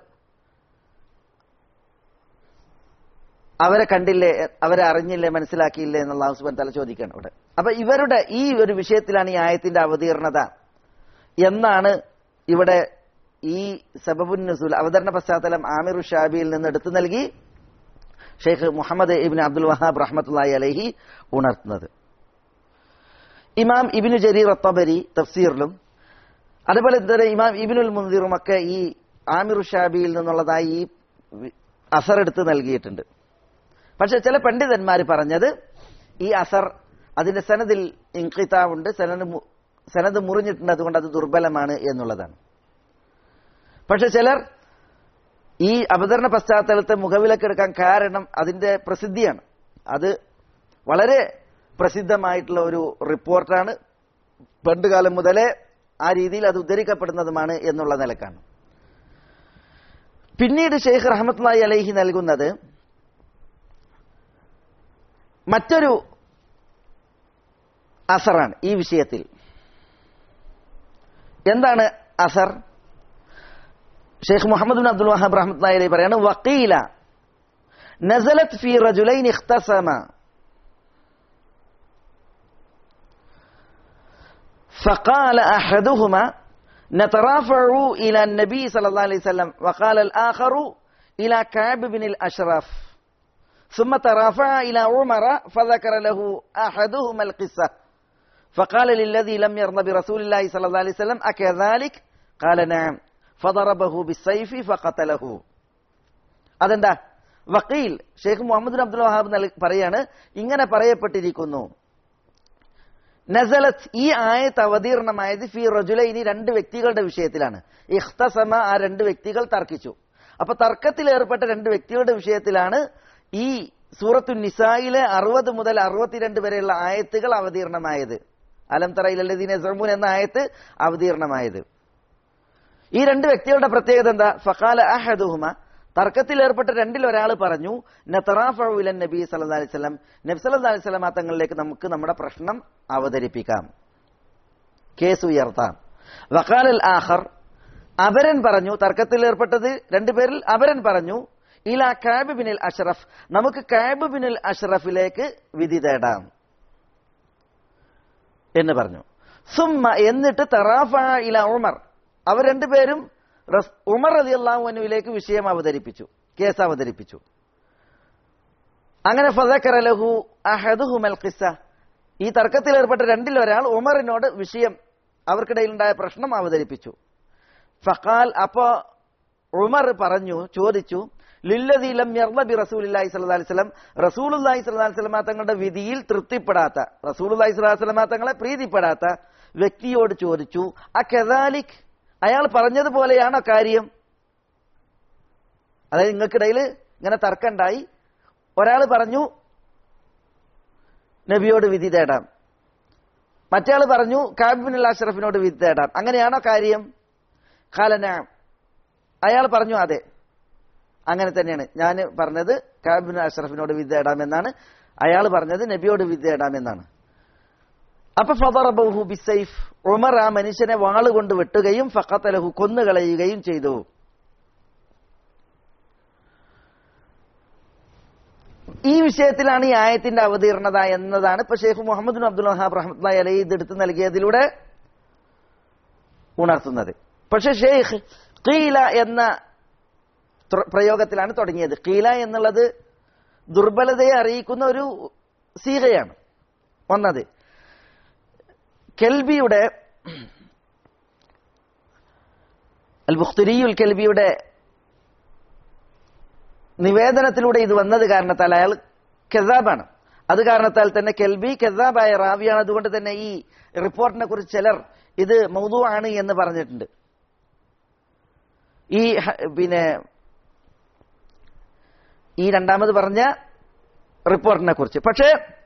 അവരെ കണ്ടില്ലേ അവരെ അറിഞ്ഞില്ലേ മനസ്സിലാക്കിയില്ലേ എന്ന് അള്ളാഹു സുബാൻ തല ചോദിക്കണം ഇവിടെ അപ്പൊ ഇവരുടെ ഈ ഒരു വിഷയത്തിലാണ് ഈ ആയത്തിന്റെ അവതീർണത എന്നാണ് ഇവിടെ ഈ സബബുൻ നസൂൽ അവതരണ പശ്ചാത്തലം ആമിർ ഷാബിയിൽ നിന്ന് എടുത്തു നൽകി ഷെയ്ഖ് മുഹമ്മദ് ഇബിൻ അബ്ദുൽ വഹാബ് റഹ്മത്തുള്ളാഹി അലൈഹി ഉണർത്തുന്നത് ഇമാം ഇബിനു ജരീർ അത്തബരി തഫ്സീറിലും അതുപോലെ തന്നെ ഇമാം ഇബിനുൽ മുന്തിറും ഒക്കെ ഈ ആമിർ ഷാബിയിൽ നിന്നുള്ളതായി ഈ വി- അസർ എടുത്ത് നൽകിയിട്ടുണ്ട് പക്ഷെ ചില പണ്ഡിതന്മാർ പറഞ്ഞത് ഈ അസർ അതിന്റെ സനദിൽ ഇൻകിതാവുണ്ട് സനത് മു- സനത് മുറിഞ്ഞിട്ടുണ്ട് അതുകൊണ്ട് അത് ദുർബലമാണ് എന്നുള്ളതാണ് പക്ഷെ ചിലർ ഈ അവതരണ പശ്ചാത്തലത്തെ മുഖവിലക്കെടുക്കാൻ കാരണം അതിന്റെ പ്രസിദ്ധിയാണ് അത് വളരെ പ്രസിദ്ധമായിട്ടുള്ള ഒരു റിപ്പോർട്ടാണ് പണ്ടുകാലം മുതലേ ആ രീതിയിൽ അത് ഉദ്ധരിക്കപ്പെടുന്നതുമാണ് എന്നുള്ള നിലക്കാണ് പിന്നീട് ഷെയ്ഖ് റഹ്മത്ലായി അലൈഹി നൽകുന്നത് മറ്റൊരു അസറാണ് ഈ വിഷയത്തിൽ എന്താണ് അസർ ഷെയ്ഖ് മുഹമ്മദ് ബിൻ അബ്ദുൽ വഹാബ് റഹ്മത്ലായി അലൈഹി പറയാണ് വക്കീല നസലത് ഫി റജുലൈൻ ഇഖ്തസമ فقال أحدهما نترافع إلى النبي صلى الله عليه وسلم وقال الآخر إلى كعب بن الأشرف ثم ترافع إلى عمر فذكر له أحدهما القصة فقال للذي لم يرضى برسول الله صلى الله عليه وسلم أكذلك قال نعم فضربه بالسيف فقتله അതെന്താ വക്കീൽ ഷെയ്ഖ് മുഹമ്മദ് ബിൻ അബ്ദുൽ വഹാബ് നൽ- പറയാണ് ഇങ്ങനെ പറയപ്പെട്ടിരിക്കുന്നു നസലത്ത് ഈ ആയത്ത് അവതീർണമായത് ഫി റജുലൈനി രണ്ട് വ്യക്തികളുടെ വിഷയത്തിലാണ് ഇഖ്തസമ ആ രണ്ട് വ്യക്തികൾ തർക്കിച്ചു അപ്പൊ തർക്കത്തിൽ ഏർപ്പെട്ട രണ്ട് വ്യക്തികളുടെ വിഷയത്തിലാണ് ഈ സൂറത്തു നിസായിലെ അറുപത് മുതൽ അറുപത്തിരണ്ട് വരെയുള്ള ആയത്തുകൾ അവതീർണമായത് അലം തറയിലല്ലദീന സർമൂൻ എന്ന ആയത്ത് അവതീർണമായത് ഈ രണ്ട് വ്യക്തികളുടെ പ്രത്യേകത എന്താ ഫഖാല അഹദുഹുമ തർക്കത്തിൽ ഏർപ്പെട്ട രണ്ടിൽ ഒരാൾ പറഞ്ഞു നത്തറാഫുലൻ നബി സല്ലല്ലാഹു അലൈഹി വസല്ലം നബി സല്ലല്ലാഹു അലൈഹി വസല്ലം തങ്ങളിലേക്ക് നമുക്ക് നമ്മുടെ പ്രശ്നം അവതരിപ്പിക്കാം കേസ് ഉയർത്താം വഖാലൽ ആഖർ അപരൻ പറഞ്ഞു തർക്കത്തിൽ ഏർപ്പെട്ടത് രണ്ടുപേരിൽ അപരൻ പറഞ്ഞു ഇല കാബ് ബിനിൽ അഷ്റഫ് നമുക്ക് കാബ് ബിനിൽ അഷ്റഫിലേക്ക് വിധി തേടാം എന്ന് പറഞ്ഞു സുമ്മ എന്നിട്ട് തറാഫ ഇല ഉമർ അവർ രണ്ടുപേരും റസ്- ഉമർ അലി അള്ളാഹുവിലേക്ക് വിഷയം അവതരിപ്പിച്ചു കേസ് അവതരിപ്പിച്ചു അങ്ങനെ ഫതക്കറ ലഹു അഹദുഹുമൽ ഖിസ്സ ഈ തർക്കത്തിൽ ഏർപ്പെട്ട രണ്ടിൽ ഒരാൾ ഉമറിനോട് വിഷയം അവർക്കിടയിലുണ്ടായ പ്രശ്നം അവതരിപ്പിച്ചു ഫഖാൽ അപ്പോ ഉമർ പറഞ്ഞു ചോദിച്ചു ലില്ലദീ ലം യർള ബി റസൂലില്ലാഹി സ്വല്ലല്ലാഹി അലൈഹി വസല്ലം റസൂലുള്ളാഹി സ്വല്ലല്ലാഹി അലൈഹി വസല്ലം തങ്ങളുടെ വിധിയിൽ തൃപ്തിപ്പെടാത്ത റസൂലുള്ളാഹി സ്വല്ലല്ലാഹി അലൈഹി വസല്ലം തങ്ങളെ പ്രീതിപ്പെടാത്ത വ്യക്തിയോട് ചോദിച്ചു അകദാലിക് അയാൾ പറഞ്ഞതുപോലെയാണോ കാര്യം അതായത് നിങ്ങൾക്കിടയിൽ ഇങ്ങനെ തർക്കമുണ്ടായി ഒരാൾ പറഞ്ഞു നബിയോട് വിധി തേടാം മറ്റയാൾ പറഞ്ഞു കാബിബിൻ അഷ്റഫിനോട് വിധി തേടാം അങ്ങനെയാണോ കാര്യം ഖാലന അയാൾ പറഞ്ഞു അതെ അങ്ങനെ തന്നെയാണ് ഞാൻ പറഞ്ഞത് കാബിബിൻ അഷ്റഫിനോട് വിധി തേടാമെന്നാണ് അയാൾ പറഞ്ഞത് നബിയോട് വിധി തേടാമെന്നാണ് അപ്പൊ ഫദറബഹു ബിസൈഫ് ഉമർ ആ മനുഷ്യനെ വാളുകൊണ്ട് വെട്ടുകയും ഫഖത്തലഹു കൊന്നുകളയുകയും ചെയ്തു ഈ വിഷയത്തിലാണ് ഈ ആയത്തിന്റെ അവതീർണത എന്നതാണ് ഇപ്പൊ ഷെയ്ഖ് മുഹമ്മദ് ബിൻ അബ്ദുൽ വഹാബ് റഹ്മത്തുള്ളാഹി അലൈഹി ഇത് എടുത്തു നൽകിയതിലൂടെ ഉണർത്തുന്നത് പക്ഷെ ഷെയ്ഖ് ഖീല എന്ന ത്ര- പ്രയോഗത്തിലാണ് തുടങ്ങിയത് ഖീല എന്നുള്ളത് ദുർബലതയെ അറിയിക്കുന്ന ഒരു സീകയാണ് ഒന്നത് കെൽബിയുടെ അൽ ബുഖ്തുരിയുൽ കെൽബിയുടെ നിവേദനത്തിലൂടെ ഇത് വന്നത് കാരണത്താൽ അയാൾ കെസാബാണ് അത് കാരണത്താൽ തന്നെ കെൽബി കെസാബായ റാവിയാണ് അതുകൊണ്ട് തന്നെ ഈ റിപ്പോർട്ടിനെ കുറിച്ച് ചിലർ ഇത് മൗതു ആണ് എന്ന് പറഞ്ഞിട്ടുണ്ട് ഈ ഹ- പിന്നെ ഈ രണ്ടാമത് പറഞ്ഞ റിപ്പോർട്ടിനെ കുറിച്ച് പക്ഷേ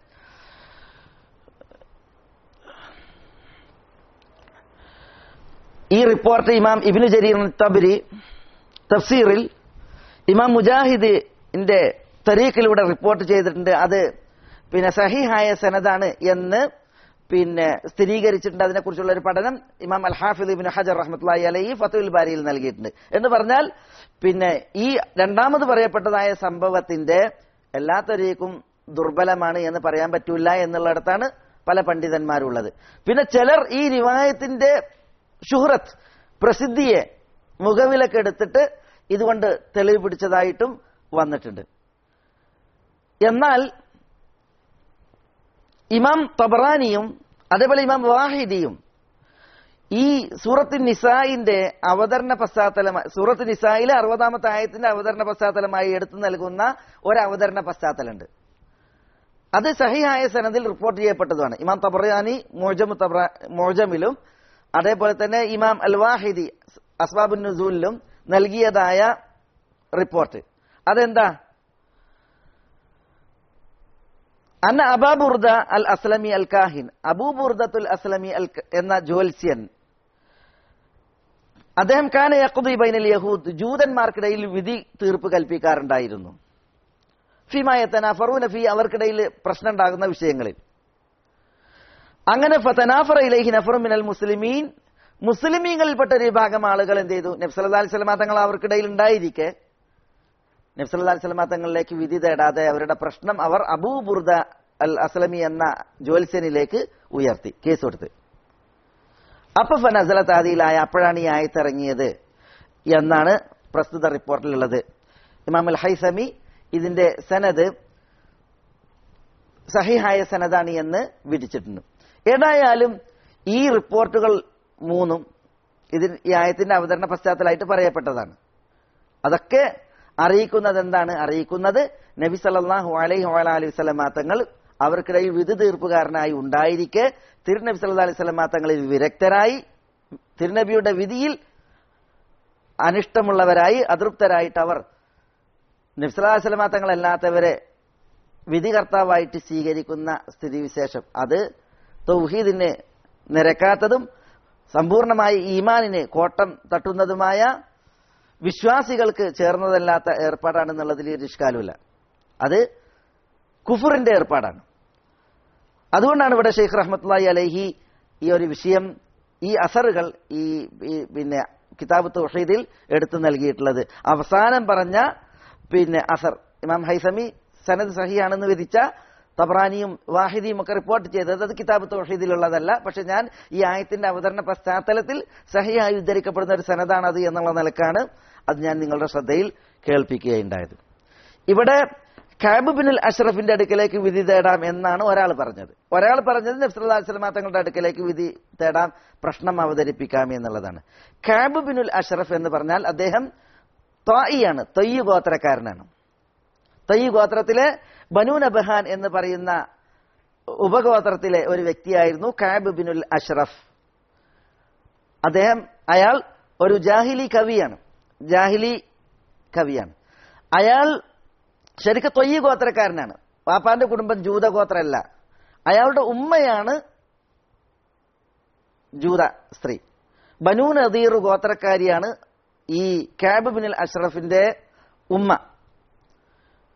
ഈ റിപ്പോർട്ട് ഇമാം ഇബിനു ജരീർ തബരി തഫ്സീറിൽ ഇമാം മുജാഹിദിന്റെ തരീഖിലൂടെ റിപ്പോർട്ട് ചെയ്തിട്ടുണ്ട് അത് പിന്നെ സഹിഹായ സനദാണ് എന്ന് പിന്നെ സ്ഥിരീകരിച്ചിട്ടുണ്ട് അതിനെക്കുറിച്ചുള്ള ഒരു പഠനം ഇമാം അൽ ഹാഫിദ് ഇബിൻ ഹജർ റഹ്മത്തുള്ളാഹി അലൈഹി ഫത്തുൽ ബാരിയിൽ നൽകിയിട്ടുണ്ട് എന്ന് പറഞ്ഞാൽ പിന്നെ ഈ രണ്ടാമത് പറയപ്പെട്ടതായ സംഭവത്തിന്റെ എല്ലാ തരീക്കും ദുർബലമാണ് എന്ന് പറയാൻ പറ്റൂല എന്നുള്ളിടത്താണ് പല പണ്ഡിതന്മാരുള്ളത് പിന്നെ ചിലർ ഈ റിവായത്തിന്റെ ഷുഹ്റത്ത് പ്രസിദ്ധിയെ മുഖവിലക്ക് എടുത്തിട്ട് ഇതുകൊണ്ട് തെളിവ് പിടിച്ചതായിട്ടും വന്നിട്ടുണ്ട് എന്നാൽ ഇമാം തബറാനിയും അതേപോലെ ഇമാം വാഹിദിയും ഈ സൂറത്ത് നിസായിന്റെ അവതരണ പശ്ചാത്തലമായി സൂറത്ത് നിസായിലെ അറുപതാമത്തെ ആയത്തിന്റെ അവതരണ പശ്ചാത്തലമായി എടുത്തു നൽകുന്ന ഒരു അവതരണ പശ്ചാത്തലമുണ്ട് അത് സഹിയായ സനദിൽ റിപ്പോർട്ട് ചെയ്യപ്പെട്ടതാണ് ഇമാം തബറാനി മോജമു തബ്ര മോജമിലും അതേപോലെ തന്നെ ഇമാം അൽ വാഹിദി അസ്ബാബുൻ നുസൂലിലും നൽകിയതായ റിപ്പോർട്ട് അതെന്താ അന്ന അബാബുർദ അൽ അസ്ലമി അൽ കാഹിൻ അബൂബുർദത്തുൽ അസ്ലമി അൽ ക- എന്ന ജ്യോത്സ്യൻ അദ്ദേഹം കാന യഖുദി ബൈനൽ യഹൂദ് ജൂതന്മാർക്കിടയിൽ വിധി തീർപ്പ് കൽപ്പിക്കാറുണ്ടായിരുന്നു ഫിമായത്തന ഫറൂന ഫി അവർക്കിടയിൽ പ്രശ്നം ഉണ്ടാകുന്ന വിഷയങ്ങളിൽ അങ്ങനെ ഫതനാഫറ ഇലൈഹി നഫറു മിനൽ മുസ്ലിമീൻ മുസ്ലിമീങ്ങളിൽപ്പെട്ട ഒരു വിഭാഗം ആളുകൾ എന്ത് ചെയ്തു നബ്സല്ലാ സ്വലമാ തങ്ങൾ അവർക്കിടയിൽ ഉണ്ടായിരിക്കെ നബ്സല്ലാ സ്വലമാ തങ്ങളിലേക്ക് വിധി തേടാതെ അവരുടെ പ്രശ്നം അവർ അബൂബുർദ അൽ അസ്ലമി എന്ന ജ്യോത്സ്യനിലേക്ക് ഉയർത്തി കേസ് കൊടുത്ത് അപ്പൊ ഫനസല താദിയിലായ അപ്പോഴാണ് ഈ ആയത്തിറങ്ങിയത് എന്നാണ് പ്രസ്തുത റിപ്പോർട്ടിലുള്ളത് ഇമാം അൽ ഹൈസമി ഇതിന്റെ സനത് സഹിഹായ സനദാണ് എന്ന് വിധിച്ചിട്ടുണ്ട് ഏതായാലും ഈ റിപ്പോർട്ടുകൾ മൂന്നും ഇതിൽ ഈ ആയത്തിന്റെ അവതരണ പശ്ചാത്തലമായിട്ട് പറയപ്പെട്ടതാണ് അതൊക്കെ അറിയിക്കുന്നത് എന്താണ് അറിയിക്കുന്നത് നബി സല്ലല്ലാഹു അലൈഹി വഅല അലൈഹി വസല്ലമ തങ്ങൾ അവർക്കിടയിൽ വിധി തീർപ്പുകാരനായി ഉണ്ടായിരിക്കെ തിരുനബി സല്ലല്ലാഹു അലൈഹി വസല്ലമ തങ്ങളിൽ വിരക്തരായി തിരുനബിയുടെ വിധിയിൽ അനിഷ്ടമുള്ളവരായി അതൃപ്തരായിട്ട് അവർ നബി സല്ലല്ലാഹു അലൈഹി വസല്ലമ തങ്ങളല്ലാത്തവരെ വിധികർത്താവായിട്ട് സ്വീകരിക്കുന്ന സ്ഥിതിവിശേഷം അത് തൗഹീദിന് നിരക്കാത്തതും സമ്പൂർണമായി ഈമാനിന് കോട്ടം തട്ടുന്നതുമായ വിശ്വാസികൾക്ക് ചേർന്നതല്ലാത്ത ഏർപ്പാടാണെന്നുള്ളതിൽ ഒരു ഇഷ്കാലുമില്ല അത് കുഫറിന്റെ ഏർപ്പാടാണ് അതുകൊണ്ടാണ് ഇവിടെ ഷെയ്ഖ് റഹ്മത്തുള്ളാഹി അലൈഹി ഈ ഒരു വിഷയം ഈ അസറുകൾ ഈ ഈ പിന്നെ കിതാബ് തൗഹീദിൽ എടുത്തു നൽകിയിട്ടുള്ളത് അവസാനം പറഞ്ഞ പിന്നെ അസർ ഇമാം ഹൈസമി സനദ് സഹിയാണെന്ന് വിധിച്ച തബ്രാനിയും വാഹിദിയും ഒക്കെ റിപ്പോർട്ട് ചെയ്തത് അത് കിതാബ് തൗഹീദിലുള്ളതല്ല പക്ഷെ ഞാൻ ഈ ആയത്തിന്റെ അവതരണ പശ്ചാത്തലത്തിൽ സഹിയായി ഉദ്ധരിക്കപ്പെടുന്ന ഒരു സനദാണ് അത് എന്നുള്ള നിലക്കാണ് അത് ഞാൻ നിങ്ങളുടെ ശ്രദ്ധയിൽ കേൾപ്പിക്കുകയുണ്ടായത് ഇവിടെ കാബ് ബിനുൽ അഷ്റഫിന്റെ അടുക്കലേക്ക് വിധി തേടാം എന്നാണ് ഒരാൾ പറഞ്ഞത് ഒരാൾ പറഞ്ഞത് നബ്സല്ലാ സ്വലമാ തങ്ങളുടെ അടുക്കലേക്ക് വിധി തേടാം പ്രശ്നം അവതരിപ്പിക്കാം എന്നുള്ളതാണ് കാബ് ബിനുൽ അഷ്റഫ് എന്ന് പറഞ്ഞാൽ അദ്ദേഹം ത്വായിയാണ് തൊയ്യ് ഗോത്രക്കാരനാണ് തൊയ്യ് ഗോത്രത്തിലെ ബനൂ നബഹാൻ എന്ന് പറയുന്ന ഉപഗോത്രത്തിലെ ഒരു വ്യക്തിയായിരുന്നു കാബ് ബിനുൽ അഷ്റഫ് അദ്ദേഹം അയാൾ ഒരു ജാഹിലി കവിയാണ് ജാഹിലി കവിയാണ് അയാൾ ശരിക്കും തൊയ്യ് ഗോത്രക്കാരനാണ് പാപ്പാന്റെ കുടുംബം ജൂത ഗോത്രമല്ല അയാളുടെ ഉമ്മയാണ് ജൂത സ്ത്രീ ബനൂ നദീർ ഗോത്രക്കാരിയാണ് ഈ കാബ് ബിനുൽ അഷ്റഫിന്റെ ഉമ്മ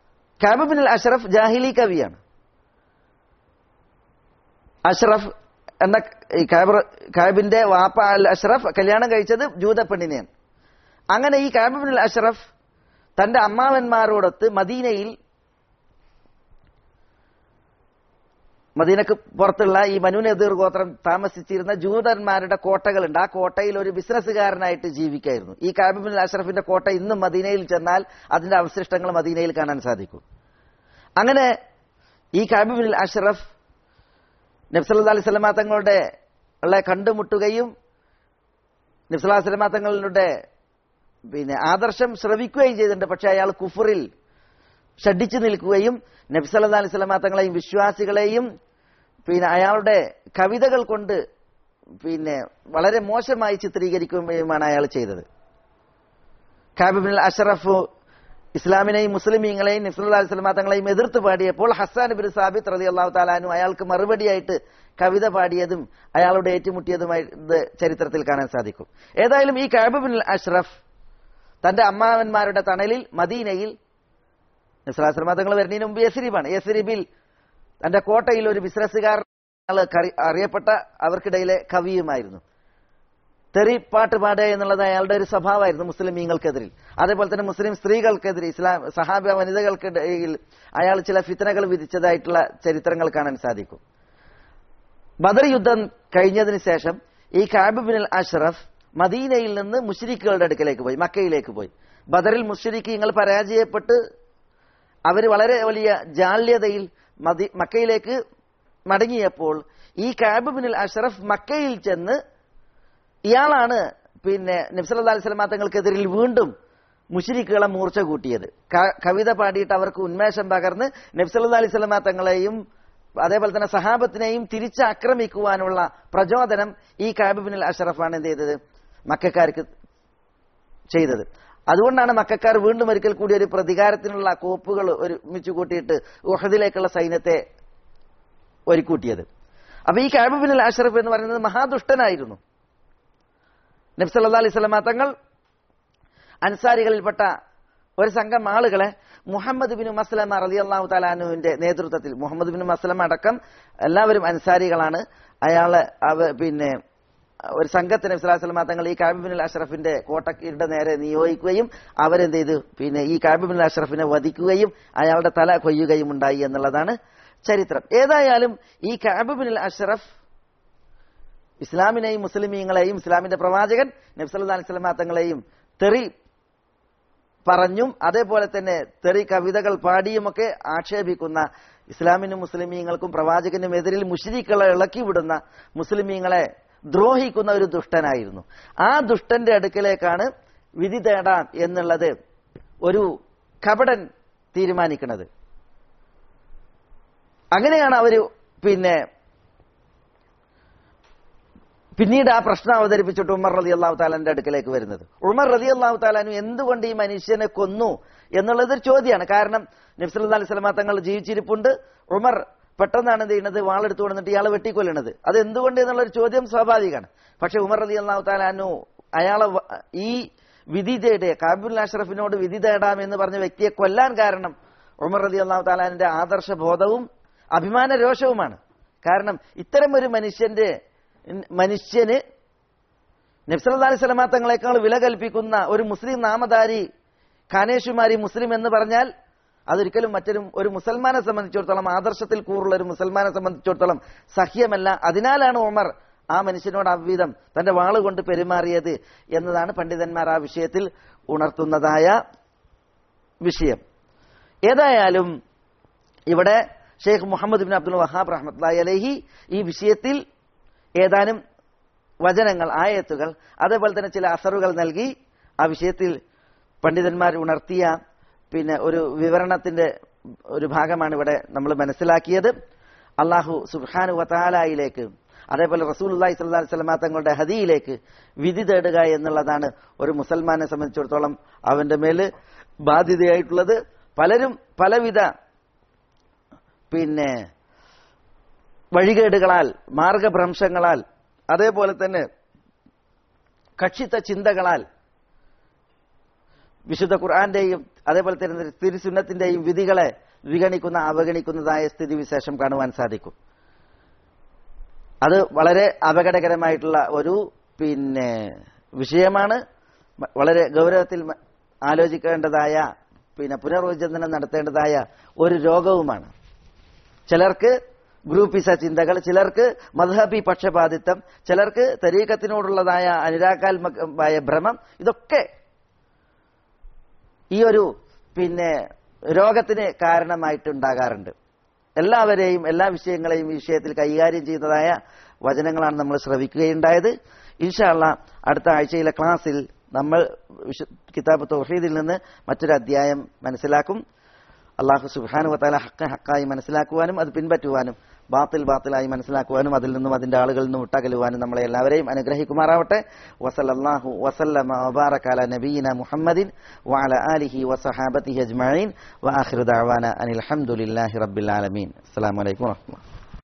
കാബ് ബിനുൽ അഷ്റഫ് ജാഹിലി കവിയാണ് അഷ്റഫ് എന്ന ഈ കാബ് കാബിന്റെ വാപ്പ അൽ അഷ്റഫ് കല്യാണം കഴിച്ചത് ജൂത പെണ്ണിനെയാണ് അങ്ങനെ ഈ കാബിബിൻ അൽ അഷ്റഫ് തന്റെ അമ്മാവന്മാരോടൊത്ത് മദീനയിൽ മദീനക്ക് പുറത്തുള്ള ഈ മനുനെതിർ ഗോത്രം താമസിച്ചിരുന്ന ജൂതന്മാരുടെ കോട്ടകളുണ്ട് ആ കോട്ടയിൽ ഒരു ബിസിനസ്സുകാരനായിട്ട് ജീവിക്കായിരുന്നു ഈ കാബിബിൻ അഷ്റഫിന്റെ കോട്ട ഇന്നും മദീനയിൽ ചെന്നാൽ അതിന്റെ അവശിഷ്ടങ്ങൾ മദീനയിൽ കാണാൻ സാധിക്കും അങ്ങനെ ഈ കാബിബിൻ അഷ്റഫ് നബ്സല്ലാ അലൈഹി സ്വലമാ തങ്ങളുടെ ഉള്ള കണ്ടുമുട്ടുകയും നബ്സല്ലാ സ്വലമാ തങ്ങളുടെ പിന്നെ ആദർശം ശ്രവിക്കുകയും ചെയ്തിട്ടുണ്ട് പക്ഷെ അയാൾ കുഫറിൽ ഷഡിച്ചു നിൽക്കുകയും നബ്സല്ലാ അലൈഹി സ്വലമാ തങ്ങളെയും വിശ്വാസികളെയും പിന്നെ അയാളുടെ കവിതകൾ കൊണ്ട് പിന്നെ വളരെ മോശമായി ചിത്രീകരിക്കുകയുമാണ് അയാൾ ചെയ്തത് കാബിബിൻ അഷറഫ് ഇസ്ലാമിനെയും മുസ്ലിമീങ്ങളെയും നബ്സല്ലാ അലൈഹി സ്വലമാ തങ്ങളെയും എതിർത്ത് പാടിയപ്പോൾ ഹസാൻ ബിൻ സാബിത്ത് റതി അള്ളാഹു താലാനു അയാൾക്ക് മറുപടിയായിട്ട് കവിത പാടിയതും അയാളുടെ ഏറ്റുമുട്ടിയതുമായി ഇത് ചരിത്രത്തിൽ കാണാൻ സാധിക്കും ഏതായാലും ഈ കാബിബിൻ അഷ്റഫ് തന്റെ അമ്മാവന്മാരുടെ തണലിൽ മദീനയിൽ നിസ്ലാസ്ലമ തങ്ങൾ വരുന്നതിന് മുമ്പ് യസ്രീബാണ് യസ്രീബിൽ തന്റെ കോട്ടയിൽ ഒരു ബിസിനസ്സുകാർ അറിയപ്പെട്ട അവർക്കിടയിലെ കവിയുമായിരുന്നു തെറി പാട്ട് പാടുക എന്നുള്ളത് അയാളുടെ ഒരു സ്വഭാവമായിരുന്നു മുസ്ലിമീങ്ങൾക്കെതിരിൽ അതേപോലെ തന്നെ മുസ്ലിം സ്ത്രീകൾക്കെതിരെ ഇസ്ലാം സഹാബ വനിതകൾക്കിടയിൽ അയാൾ ചില ഫിത്തനകൾ വിധിച്ചതായിട്ടുള്ള ചരിത്രങ്ങൾ കാണാൻ സാധിക്കും ബദർ യുദ്ധം കഴിഞ്ഞതിന് ശേഷം ഈ കാബിബിൻ അഷ്റഫ് മദീനയിൽ നിന്ന് മുഷരിക്കുകളുടെ അടുക്കലേക്ക് പോയി മക്കയിലേക്ക് പോയി ബദറിൽ മുഷരിക്കീങ്ങൾ പരാജയപ്പെട്ട് അവർ വളരെ വലിയ ജാള്യതയിൽ മദി മക്കയിലേക്ക് മടങ്ങിയപ്പോൾ ഈ കാബിബിൻ അഷ്റഫ് മക്കയിൽ ചെന്ന് ഇയാളാണ് പിന്നെ നബ്സല്ലാ അലൈഹി സ്വലമാ തങ്ങൾക്കെതിരിൽ വീണ്ടും മുഷിരിക്കുകളെ മൂർച്ച കൂട്ടിയത് കവിത പാടിയിട്ട് അവർക്ക് ഉന്മേഷം പകർന്ന് നബ്സല്ലാ അലൈഹി സ്വലമാ തങ്ങളെയും അതേപോലെ തന്നെ സഹാബത്തിനെയും തിരിച്ച് ആക്രമിക്കുവാനുള്ള പ്രചോദനം ഈ കാബിബിൻ അഷറഫാണ് എന്ത് ചെയ്തത് മക്കാർക്ക് ചെയ്തത് അതുകൊണ്ടാണ് മക്കാർ വീണ്ടും ഒരിക്കൽ കൂടി ഒരു പ്രതികാരത്തിനുള്ള കോപ്പുകൾ ഒരുമിച്ച് കൂട്ടിയിട്ട് ഉഹദിലേക്കുള്ള സൈന്യത്തെ ഒരുക്കൂട്ടിയത് അപ്പൊ ഈ കാബിബിൻ അഷറഫ് എന്ന് പറയുന്നത് മഹാദുഷ്ടനായിരുന്നു നബ്സല്ലാ അലൈഹി സ്വലമ തങ്ങൾ അൻസാരികളിൽപ്പെട്ട ഒരു സംഘം ആളുകളെ മുഹമ്മദ് ബിൻ മസ്ലമ റലി അള്ളാഹു താലാനുവിന്റെ നേതൃത്വത്തിൽ മുഹമ്മദ് ബിൻ മസ്ലമ അടക്കം എല്ലാവരും അൻസാരികളാണ് അയാളെ അവ പിന്നെ ഒരു സംഘത്തിന് ഇസ്ലാസ്ലമ തങ്ങൾ ഈ കാബിബിൻ അഷ്റഫിന്റെ കോട്ടയുടെ നേരെ നിയോഗിക്കുകയും അവരെന്ത് ചെയ്തു പിന്നെ ഈ കാബിബിൻ അഷ്റഫിനെ വധിക്കുകയും അയാളുടെ തല കൊയ്യുകയും ഉണ്ടായി എന്നുള്ളതാണ് ചരിത്രം ഏതായാലും ഈ കാബിബിൻ അഷ്റഫ് ഇസ്ലാമിനെയും മുസ്ലിമീങ്ങളെയും ഇസ്ലാമിന്റെ പ്രവാചകൻ നബ്സല്ലാ അലിസ്ലാം തങ്ങളെയും തെറി പറഞ്ഞും അതേപോലെ തന്നെ തെറി കവിതകൾ പാടിയുമൊക്കെ ആക്ഷേപിക്കുന്ന ഇസ്ലാമിനും മുസ്ലിമീങ്ങൾക്കും പ്രവാചകനും എതിരിൽ മുഷരിക്കളെ ഇളക്കി വിടുന്ന മുസ്ലിമീങ്ങളെ ദ്രോഹിക്കുന്ന ഒരു ദുഷ്ടനായിരുന്നു ആ ദുഷ്ടന്റെ അടുക്കലേക്കാണ് വിധി തേടാം എന്നുള്ളത് ഒരു കപടൻ തീരുമാനിക്കുന്നത് അങ്ങനെയാണ് അവര് പിന്നെ പിന്നീട് ആ പ്രശ്നം അവതരിപ്പിച്ചിട്ട് ഉമർ റതി അള്ളാഹു താലാന്റെ അടുക്കലേക്ക് വരുന്നത് ഉമർ റതി അള്ളാഹു താലാനു എന്തുകൊണ്ട് ഈ മനുഷ്യനെ കൊന്നു എന്നുള്ളത് ഒരു ചോദ്യമാണ് കാരണം നബ്സല്ലാ അലൈഹി സ്വലമ തങ്ങൾ ജീവിച്ചിരിപ്പുണ്ട് ഉമർ പെട്ടെന്നാണ് എന്ത് ചെയ്യുന്നത് വാളെടുത്തു കൊണ്ടിട്ട് ഇയാളെ വെട്ടിക്കൊല്ലണത് അത് എന്തുകൊണ്ട് എന്നുള്ളൊരു ചോദ്യം സ്വാഭാവികമാണ് പക്ഷെ ഉമർ റതി അള്ളാഹു താലാനു അയാളെ ഈ വിധി തേടിയ കാബുൽ അഷ്റഫിനോട് വിധി തേടാം എന്ന് പറഞ്ഞ വ്യക്തിയെ കൊല്ലാൻ കാരണം ഉമർ റതി അള്ളാഹു താലാന്റെ ആദർശബോധവും അഭിമാന രോഷവുമാണ് കാരണം ഇത്തരം ഒരു മനുഷ്യന്റെ മനുഷ്യന് നബ്സല്ലാ അലൈഹി സ്വലമാ തങ്ങളെക്കാൾ വില കൽപ്പിക്കുന്ന ഒരു മുസ്ലിം നാമധാരി ഖാനേഷുമാരി മുസ്ലിം എന്ന് പറഞ്ഞാൽ അതൊരിക്കലും മറ്റൊരു ഒരു മുസൽമാനെ സംബന്ധിച്ചിടത്തോളം ആദർശത്തിൽ കൂറുള്ള ഒരു മുസൽമാനെ സംബന്ധിച്ചിടത്തോളം സഹ്യമല്ല അതിനാലാണ് ഉമർ ആ മനുഷ്യനോട് അവ്വിധം തന്റെ വാളുകൊണ്ട് പെരുമാറിയത് എന്നതാണ് പണ്ഡിതന്മാർ ആ വിഷയത്തിൽ ഉണർത്തുന്നതായ വിഷയം ഏതായാലും ഇവിടെ ഷെയ്ഖ് മുഹമ്മദ് ബിൻ അബ്ദുൽ വഹാബ് റഹ്മത്ത് അലഹി ഈ വിഷയത്തിൽ ഏതാനും വചനങ്ങൾ ആയത്തുകൾ അതേപോലെ തന്നെ ചില അസറുകൾ നൽകി ആ വിഷയത്തിൽ പണ്ഡിതന്മാർ ഉണർത്തിയ പിന്നെ ഒരു വിവരണത്തിന്റെ ഒരു ഭാഗമാണ് ഇവിടെ നമ്മൾ മനസ്സിലാക്കിയത് അള്ളാഹു സുബ്ഹാനു വതാലായിലേക്ക് അതേപോലെ റസൂൽ അള്ളാഹി സ്വല്ലാ സ്വലമ തങ്ങളുടെ ഹദിയിലേക്ക് വിധി തേടുക എന്നുള്ളതാണ് ഒരു മുസൽമാനെ സംബന്ധിച്ചിടത്തോളം അവന്റെ മേല് ബാധ്യതയായിട്ടുള്ളത് പലരും പലവിധ പിന്നെ വഴികേടുകളാൽ മാർഗഭ്രംശങ്ങളാൽ അതേപോലെ തന്നെ കക്ഷിത്ത ചിന്തകളാൽ വിശുദ്ധ ഖുർആന്റെയും അതേപോലെ തന്നെ തിരുസുന്നത്തിന്റെയും വിധികളെ വിഗണിക്കുന്ന അവഗണിക്കുന്നതായ സ്ഥിതിവിശേഷം കാണുവാൻ സാധിക്കും അത് വളരെ അപകടകരമായിട്ടുള്ള ഒരു പിന്നെ വിഷയമാണ് മ- വളരെ ഗൗരവത്തിൽ മ- ആലോചിക്കേണ്ടതായ പിന്നെ പുനർവിചിന്തനം നടത്തേണ്ടതായ ഒരു രോഗവുമാണ് ചിലർക്ക് ഗ്രൂപ്പിസ ചിന്തകൾ ചിലർക്ക് മദ്ഹബി പക്ഷപാതിത്വം ചിലർക്ക് തരീക്കത്തിനോടുള്ളതായ അനുരാഗാത്മകമായ ഭ്രമം ഇതൊക്കെ ഈ ഒരു പിന്നെ രോഗത്തിന് കാരണമായിട്ടുണ്ടാകാറുണ്ട് എല്ലാവരെയും എല്ലാ വിഷയങ്ങളെയും ഈ വിഷയത്തിൽ കൈകാര്യം ചെയ്യുന്നതായ വചനങ്ങളാണ് നമ്മൾ ശ്രവിക്കുകയുണ്ടായത് ഇൻഷാല്ല അടുത്ത ആഴ്ചയിലെ ക്ലാസ്സിൽ നമ്മൾ വിശു- കിതാബ് തൗഹീദിൽ നിന്ന് മറ്റൊരു അധ്യായം മനസ്സിലാക്കും അള്ളാഹു സുബാനു വത്താല ഹക്ക ഹക്കായി മനസ്സിലാക്കുവാനും അത് പിൻപറ്റുവാനും ബാത്തിൽ ബാത്തിലായി മനസ്സിലാക്കുവാനും അതിൽ നിന്നും അതിന്റെ ആളുകളിൽ നിന്നും വിട്ടകലുവാനും നമ്മളെ എല്ലാവരെയും അനുഗ്രഹിക്കുമാറാവട്ടെ വസല്ലല്ലാഹു വസല്ലമ വബാറക അല നബീന മുഹമ്മദിൻ വഅല ആലിഹി വസഹാബത്തിഹി അജ്മഈൻ വആഖിറു ദഅവാന അനിൽ ഹംദുലില്ലാഹി റബ്ബിൽ ആലമീൻ അസ്സലാമു അലൈക്കും വറഹ്മത്തുള്ളാഹി